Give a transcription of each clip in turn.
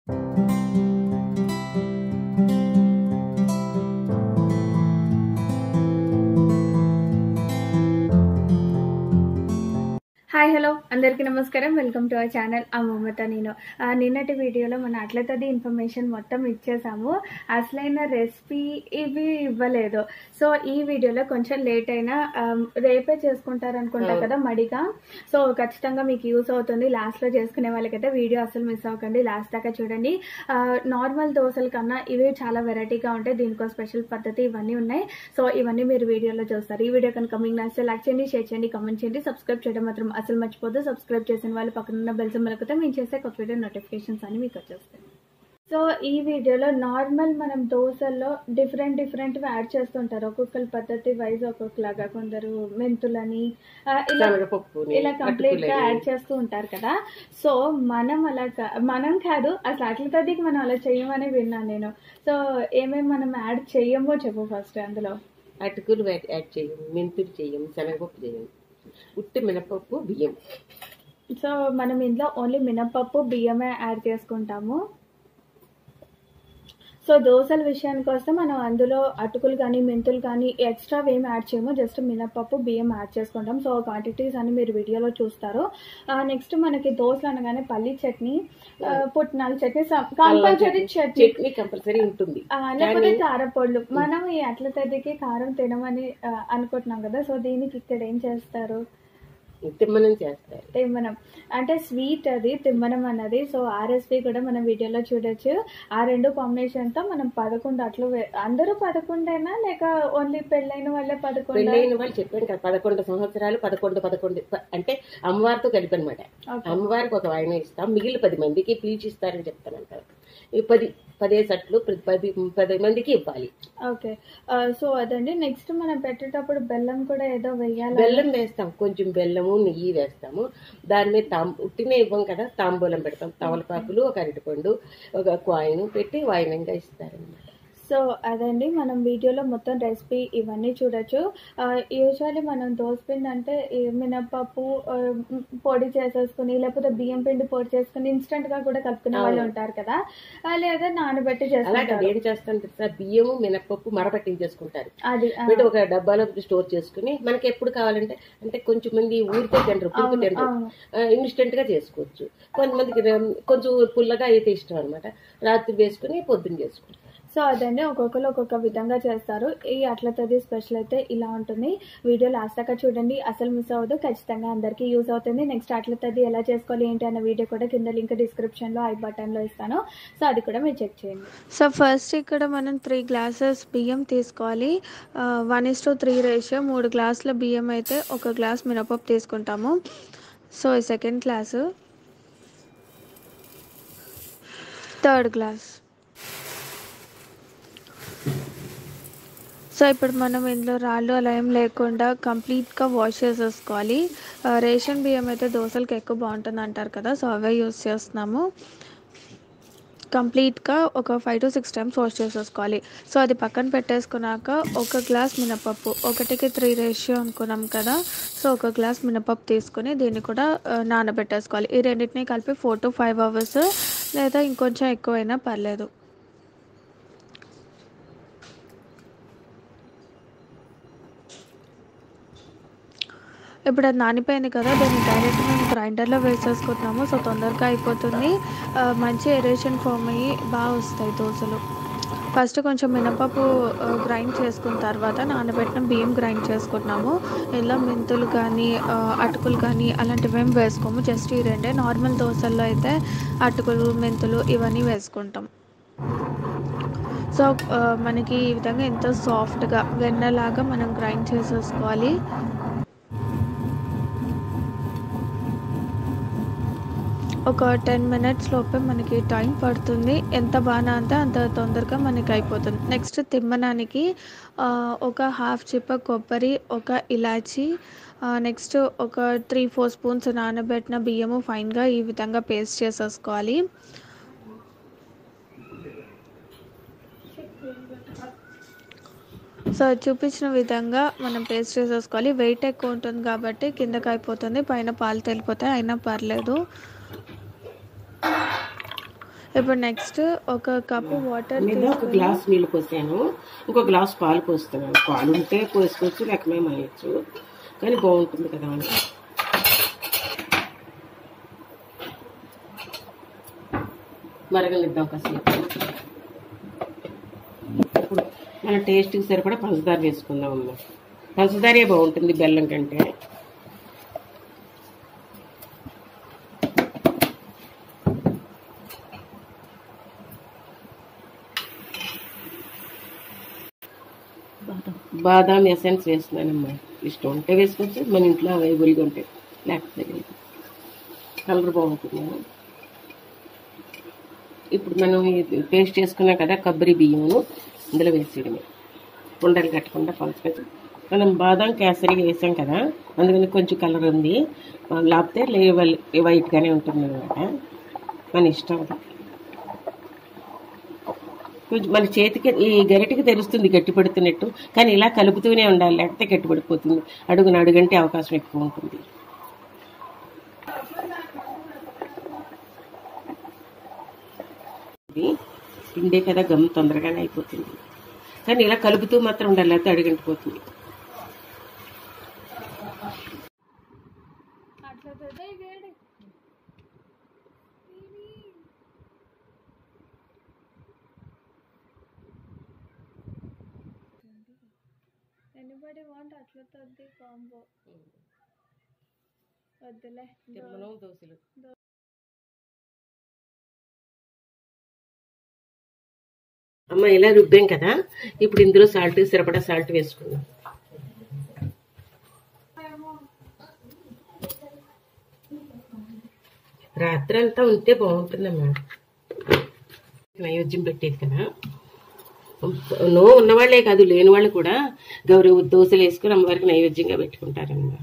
Hi hello అందరికీ నమస్కారం welcome to our channel ఆ మమత నేను ఆ, నిన్నటి వీడియోలో మన అట్లతది ఇన్ఫర్మేషన్ మొత్తం ఇచ్చేసాము అసలైన రెసిపీ ఇవి ఇవ్వలేదు సో ఈ వీడియోలో కొంచెం లేట్ అయినా ఆ, రేపే చేసుకుంటారు అనుకుంటా అవును. కదా మడిగా సో ఖచ్చితంగా మీకు యూస్ అవుతుంది లాస్ట్ లో చేసుకునే వాళ్ళకైతే వీడియో అసలు మిస్ అవ్వకండి లాస్ట్ దాకా చూడండి నార్మల్ దోశల కన్నా ఇవి చాలా వెరైటీగా ఉంటాయి దీనికో స్పెషల్ పద్ధతి ఇవన్నీ ఉన్నాయి సో ఇవన్నీ మీరు వీడియోలో చూస్తారు ఈ వీడియో కనుక మీకు నచ్చితే లైక్ చేయండి షేర్ చేయండి కామెంట్ చేయండి సబ్స్క్రైబ్ చేయడం మాత్రం అసలు మర్చిపోద్దు సబ్స్క్రైబ్ చేసిన వాళ్ళు పక్కన ఉన్న బెల్ సింబల్ కొత్త మేము చేసే కొత్త వీడియో నోటిఫికేషన్స్ అని మీకు వచ్చేస్తాయి సో ఈ వీడియోలో నార్మల్ మనం దోశల్లో డిఫరెంట్ డిఫరెంట్ యాడ్ చేస్తుంటారు ఒక్కొక్కరి పద్ధతి వైజ్ ఒక్కొక్కలాగా కొందరు మెంతులని ఆ, ఇలా శనగపప్పుని, ఇలా కంప్లీట్ గా అటుకులని. యాడ్ చేస్తూ ఉంటారు కదా సో మనం అలా కా- మనం కాదు అసలు అట్ల తదికి మనం అలా చెయ్యమని విన్నాను నేను సో ఏమేమి మనం యాడ్ చెయ్యమో చెప్పు ఫస్ట్ అందులో అటుకులు యాడ్ యాడ్ చేయం మెంతులు చేయం శనగపప్పు చేయం ఉత్తి మినపప్పు బియ్యం సో మనం ఇందులో ఓన్లీ మినపప్పు బియ్యమే యాడ్ చేసుకుంటాము సో దోశల విషయానికి వస్తే మనం అందులో అటుకులు కానీ మెంతులు కానీ ఎక్స్ట్రా ఏం యాడ్ చేయము జస్ట్ మినపప్పు బియ్యం యాడ్ చేసుకుంటాం సో క్వాంటిటీస్ అని మీరు వీడియోలో చూస్తారు నెక్స్ట్ మనకి దోశలు అనగానే పల్లి చట్నీ ఆ, పుట్నాల చట్నీ కంపల్సరీ చట్నీ చట్నీ కంపల్సరీ ఉంటుంది ఆ, లేకపోతే కానీ- కారపొడులు మనం ఈ అట్ల తదికి కారం తినమని ఆ, అనుకుంటున్నాం కదా సో దీనికి ఇక్కడ ఏం చేస్తారు తిమ్మనం చేస్తారు తిమ్మనం అంటే స్వీట్ అది తిమ్మనం అన్నది సో ఆ రెసిపీ కూడా మనం వీడియోలో చూడొచ్చు ఆ రెండు కాంబినేషన్ తో మనం పదకొండు అట్లు వే- అందరూ పదకొండేనా లేక ఓన్లీ పెళ్ళైన వాళ్ళే పదకొండు పెళ్ళైన వాళ్ళు చెప్పాను కదా పదకొండు సంవత్సరాలు పదకొండు పదకొండు ప- అంటే అమ్మవారితో కలిపి అనమాట అమ్మవారికి ఒక వాయిన ఇస్తాం మిగిలిన పది మందికి పీల్చి ఇస్తారని చెప్తాను కదా ఈ పది పదే సట్లు ప్రతి పది పది మందికి ఇవ్వాలి ఓకే సో అదండి నెక్స్ట్ మనం పెట్టేటప్పుడు బెల్లం కూడా ఏదో వెయ్యాలి బెల్లం వేస్తాం కొంచెం బెల్లము నెయ్యి వేస్తాము దాని మీద తాం ఉట్టినే ఇవ్వం కదా తాంబూలం పెడతాం తమలపాకులు ఒక అరటిపండు ఒక కాయిన్ పెట్టి వాయినంగా ఇస్తారనమాట సో అదండి మనం వీడియోలో మొత్తం రెసిపీ ఇవన్నీ చూడొచ్చు యూజువల్లీ మనం దోసపిండి అంటే ఈ మినపప్పు ఆ, మ్, పొడి చేసేసుకుని లేకపోతే బియ్యం పిండి పొడి చేసుకుని ఇన్స్టెంట్ గా కూడా కలుపుకునే వాళ్ళు అవును. ఉంటారు కదా ఆ, లేదా నానబెట్టి అలాగే చేసుకుంటారు ఏం చేస్తాను తెలుసా బియ్యము మినపప్పు మరపట్టించేసుకుంటారు అది ఆ, పెట్టి ఒక డబ్బాలో స్టోర్ చేసుకుని మనకి ఎప్పుడు కావాలంటే అంటే కొంచెం మంది ఊరితే తినరు పులుపు అవును, తినరు అవును. ఇన్స్టెంట్ గా చేసుకోవచ్చు కొంతమందికి ర- కొంచెం పుల్లగా అయితే ఇష్టం అనమాట రాత్రి వేసుకుని పొద్దున్న చేసుకుంటారు సో అదండి ఒక్కొక్కరు ఒక్కొక్క విధంగా చేస్తారు ఈ అట్లతది స్పెషల్ అయితే ఇలా ఉంటుంది వీడియో లాస్ట్ దాకా చూడండి అసలు మిస్ అవ్వదు ఖచ్చితంగా అందరికీ యూజ్ అవుతుంది నెక్స్ట్ అట్లతది ఎలా చేసుకోవాలి ఏంటి అన్న వీడియో కూడా కింద లింక్ డిస్క్రిప్షన్లో ఐ బటన్లో ఇస్తాను సో అది కూడా మీరు చెక్ చేయండి సో ఫస్ట్ ఇక్కడ మనం త్రీ గ్లాసెస్ బియ్యం తీసుకోవాలి one is to three ratio మూడు గ్లాసుల బియ్యం అయితే ఒక గ్లాస్ మినపప్పు తీసుకుంటాము so second glass third glass so ఇప్పుడు మనం ఇందులో రాళ్ళు అలా ఏం లేకుండా కంప్లీట్గా వాష్ చేసేసుకోవాలి ఆ, రేషన్ బియ్యం అయితే దోశలకి ఎక్కువ బాగుంటుంది అంటారు కదా సో అవే యూస్ చేస్తున్నాము కంప్లీట్గా ఒక five to six times wash చేసేసుకోవాలి సో అది పక్కన పెట్టేసుకున్నాక ఒక గ్లాస్ మినపప్పు ఒకటికి త్రీ రేషియో అనుకున్నాం కదా సో ఒక గ్లాస్ మినపప్పు తీసుకుని దీన్ని కూడా ఆ, నానబెట్టేసుకోవాలి ఈ రెండింటిని కలిపి ఫోర్ టు ఫైవ్ అవర్స్ లేదా ఇంకొంచెం ఎక్కువైనా పర్లేదు ఇప్పుడు అది నానిపోయింది కదా దాన్ని డైరెక్ట్ మేము గ్రైండర్లో వేసేసుకుంటున్నాము సో తొందరగా అయిపోతుంది ఆ, మంచి ఎరేషన్ ఫామ్ అయ్యి బాగా వస్తాయి దోశలు ఫస్ట్ కొంచెం మినపప్పు ఆ, గ్రైండ్ చేసుకున్న తర్వాత నానబెట్టిన బియ్యం గ్రైండ్ చేసుకుంటున్నాము ఇలా మెంతులు కానీ ఆ, అటుకులు కానీ అలాంటివి ఏం వేసుకోము జస్ట్ ఈ రెండే నార్మల్ దోశల్లో అయితే అటుకులు మెంతులు ఇవన్నీ వేసుకుంటాం సో ఆ, మనకి ఈ విధంగా ఎంతో సాఫ్ట్గా వెన్నలాగా మనం గ్రైండ్ చేసేసుకోవాలి ఒక టెన్ మినిట్స్ లోపే మనకి టైం పడుతుంది ఎంత బాగా అంతే అంత తొందరగా మనకి అయిపోతుంది నెక్స్ట్ తిమ్మనానికి ఆ, ఒక హాఫ్ చిప్ప కొబ్బరి ఒక ఇలాచి నెక్స్ట్ ఒక త్రీ ఫోర్ స్పూన్స్ నానబెట్టిన బియ్యము ఫైన్గా ఈ విధంగా పేస్ట్ చేసేసుకోవాలి సో చూపించిన విధంగా మనం పేస్ట్ చేసేసుకోవాలి వెయిట్ ఎక్కువ ఉంటుంది కాబట్టి కిందకి అయిపోతుంది పైన పాలు తెలిపోతాయి అయినా పర్లేదు ఇప్పుడు నెక్స్ట్ ఒక కప్పు వాటర్ మీద ఒక గ్లాస్ నీళ్ళు పోసాను ఇంకో గ్లాస్ పాలు పోస్తున్నాను పాలు ఉంటే పోసుకోవచ్చు లేకమే మాయచ్చు కానీ బాగుంటుంది కదా అని మరగనిద్దాం కాసేపు ఇప్పుడు మన టేస్ట్కి సరిపడా పంచదార వేసుకుందాం అమ్మ పంచదారే బాగుంటుంది బెల్లం కంటే బాదాం ఎసెన్స్ వేస్తున్నానమ్మా ఇష్టం ఉంటే వేసుకోవచ్చు మన ఇంట్లో అవైలబుల్గా ఉంటాయి లేకపోతే లేదు కలర్ బాగుంటుంది ఇప్పుడు మనం ఇది పేస్ట్ చేసుకున్నాం కదా కొబ్బరి బియ్యమును ఇందులో వేసేయడమే ఉండలు కట్టకుండా పలుచుకొని మనం బాదం కేసరి వేసాం కదా అందుకని కొంచెం కలర్ ఉంది లేకపోతే లేవల్ వైట్గానే ఉంటుంది అనమాట మన ఇష్టం అది కొంచెం మన చేతికి ఈ గరిటకి తెలుస్తుంది గట్టిపడుతున్నట్టు కానీ ఇలా కలుపుతూనే ఉండాలి లేకపోతే గట్టిపడిపోతుంది అడుగున అడుగంటే అవకాశం ఎక్కువ ఉంటుంది ఇది పిండే కదా గమ్ తొందరగానే అయిపోతుంది కానీ ఇలా కలుపుతూ మాత్రం ఉండాలి లేకపోతే అడుగంటిపోతుంది అట్లా తోటే వేడి ఎనీబడి వాంట్ అట్లా తోటి కాంబో వద్దులే తిమ్మనం దోశలు అమ్మ ఇలా రుబ్బాం కదా ఇప్పుడు ఇందులో సాల్ట్ సరిపడా సాల్ట్ వేసుకుందాం రాత్రి అంతా ఉంటే బాగుంటుందమ్మా నైవేద్యం పెట్టేది కదా నో ఉన్నవాళ్లే కాదు లేని వాళ్ళు కూడా గౌరీ దోశలు వేసుకుని అమ్మవారికి నైవేద్యంగా పెట్టుకుంటారన్నమాట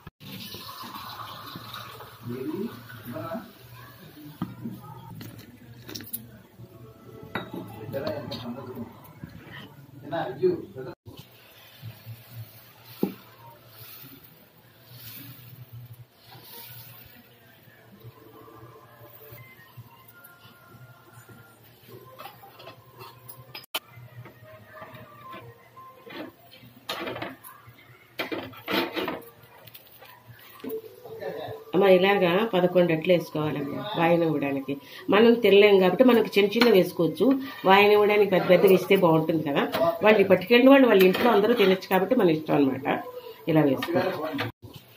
అమ్మ ఇలాగా పదకొండు అట్లు వేసుకోవాలమ్మా వాయిన ఇవ్వడానికి మనం తినలేం కాబట్టి మనకి చిన్న చిన్న వేసుకోవచ్చు వాయిన ఇవ్వడానికి పెద్ద పెద్దగా ఇస్తే బాగుంటుంది కదా వాళ్ళు పట్టుకెళ్ళిన వాళ్ళు వాళ్ళ ఇంట్లో అందరూ తినచ్చు కాబట్టి మన ఇష్టం అనమాట ఇలా వేసుకోవచ్చు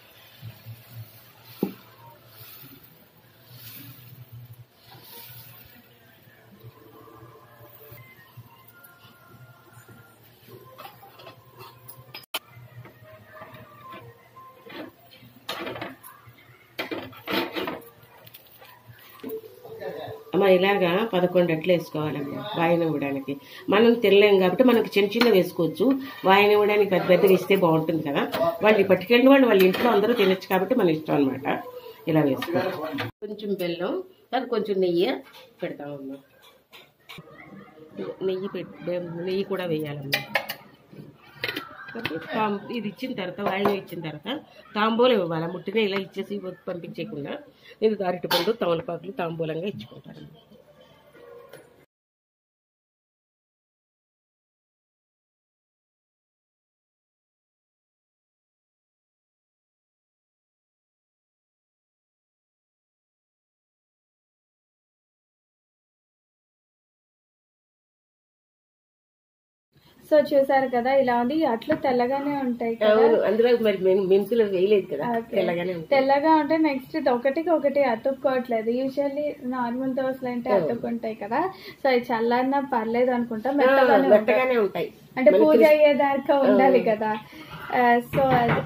అమ్మ ఇలాగా పదకొండు అట్లు వేసుకోవాలమ్మా వాయిన ఇవ్వడానికి మనం తినలేం కాబట్టి మనకి చిన్న చిన్న వేసుకోవచ్చు వాయిన ఇవ్వడానికి పెద్ద పెద్దగా ఇస్తే బాగుంటుంది కదా వాళ్ళు పట్టుకెళ్ళిన వాళ్ళు వాళ్ళ ఇంట్లో అందరూ తినచ్చు కాబట్టి మన ఇష్టం అనమాట ఇలా వేసుకోవచ్చు కొంచెం బెల్లం అది కొంచెం నెయ్యి పెడతామమ్మా నెయ్యి పెట్ నెయ్యి కూడా వేయాలమ్మా కాబట్టి తాం- ఇది ఇచ్చిన తర్వాత వాయిన ఇచ్చిన తర్వాత తాంబూలం ఇవ్వాలి ముట్టినే ఇలా ఇచ్చేసి పంపించేయకుండా నేను దారిటి పండు తమలపాకులు తాంబూలంగా ఇచ్చుకుంటాను సో చూసారు కదా ఇలా ఉంది ఈ అట్లు తెల్లగానే ఉంటాయి కదా అవును అందులో మరి మెన్- మెంతులు వేయలేదు కదా ఓకే. తెల్లగానే ఉంటాయి తెల్లగా ఉంటే నెక్స్ట్ ఒకటికి ఒకటి అతుక్కోవట్లేదు యూజువల్లీ నార్మల్ దోశలు అంటే అతుక్కుంటాయి కదా సో ఇది చల్లారినా పర్లేదు అనుకుంటా ఆ, మెత్తగానే ఉంటాయి. మెత్తగానే ఉంటాయి అంటే పూజ అయ్యేదాకా ఉండాలి కదా ఆ, సో అది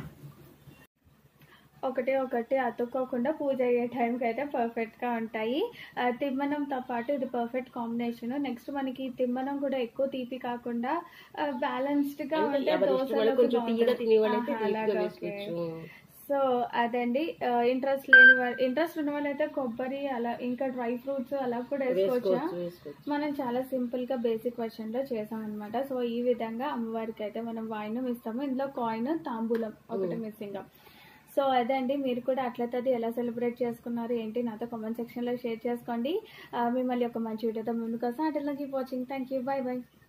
ఒకటి ఒకటి అతుక్కోకుండా పూజ అయ్యే టైంకి అయితే పర్ఫెక్ట్ గా ఉంటాయి ఆ, తిమ్మనంతో పాటు ఇది పర్ఫెక్ట్ కాంబినేషన్ నెక్స్ట్ మనకి తిమ్మనం కూడా ఎక్కువ తీపి కాకుండా బ్యాలెన్స్డ్ గా అంటే ఉంటే ఎవరి ఇష్టం వాళ్ళు దోశలోకి కొంచెం తీయగా తినేవాళ్ళైతే బాగుంటుంది. తీపిగా ఆహా, అలాగా, ఓకే. వేసుకోవచ్చు సో అదండి ఇంట్రెస్ట్ లేని వాళ్ళు ఇంట్రెస్ట్ ఉన్న వాళ్ళైతే కొబ్బరి అలా ఇంకా డ్రై ఫ్రూట్స్ అలా కూడా వేసుకోవచ్చా వేసుకోవచ్చు వేసుకోవచ్చు మనం చాలా సింపుల్ గా బేసిక్ వర్షన్ లో చేసాం అనమాట సో ఈ విధంగా అమ్మవారికి అయితే మనం వాయినం ఇస్తాము ఇందులో కాయిన్ తాంబూలం ఒకటి మిస్సింగ్ సో అదే అండి మీరు కూడా అట్లతది ఎలా సెలబ్రేట్ చేసుకున్నారు ఏంటి నాతో కామెంట్ సెక్షన్లో షేర్ చేసుకోండి ఆ, మిమ్మల్ని ఒక మంచి వీడియోతో ముందుకు వస్తాం అట్లా keep watching thank you bye by